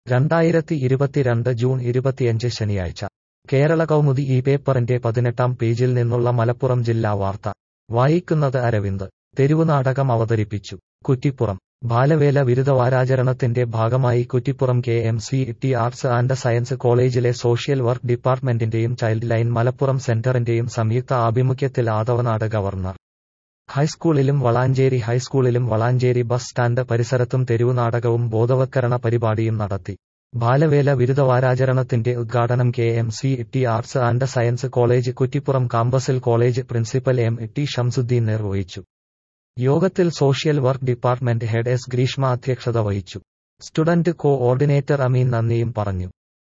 രണ്ടായിരത്തി ഇരുപത്തിരണ്ട് ജൂൺ ഇരുപത്തിയഞ്ച് ശനിയാഴ്ച കേരള കൗമുദി ഈ പേപ്പറിന്റെ പതിനെട്ടാം പേജിൽ നിന്നുള്ള മലപ്പുറം ജില്ലാ വാർത്ത വായിക്കുന്നത് അരവിന്ദ് തെരുവുനാടകം അവതരിപ്പിച്ചു കുറ്റിപ്പുറം ബാലവേല വിരുദ്ധവാരാചരണത്തിന്റെ ഭാഗമായി Kuttippuram K M C T arts and science കോളേജിലെ സോഷ്യൽ വർക്ക് ഡിപ്പാർട്ട്മെന്റിന്റെയും ചൈൽഡ് ലൈൻ മലപ്പുറം സെന്ററിന്റെയും സംയുക്ത ആഭിമുഖ്യത്തിൽ ആദവനാട് ഗവർണർ ഹൈസ്കൂളിലും വളാഞ്ചേരി ഹൈസ്കൂളിലും വളാഞ്ചേരി ബസ് സ്റ്റാൻഡ് പരിസരത്തും തെരുവുനാടകവും ബോധവത്കരണ പരിപാടിയും നടത്തി ബാലവേല വിരുദ്ധവാരാചരണത്തിന്റെ ഉദ്ഘാടനം K M C T arts and science college Kuttippuram കാമ്പസിൽ college principal M T Shamsuddin നിർവഹിച്ചു യോഗത്തിൽ social work department head S Greeshma അധ്യക്ഷത വഹിച്ചു സ്റ്റുഡന്റ് കോ ഓർഡിനേറ്റർ അമീൻ നന്ദിയും പറഞ്ഞു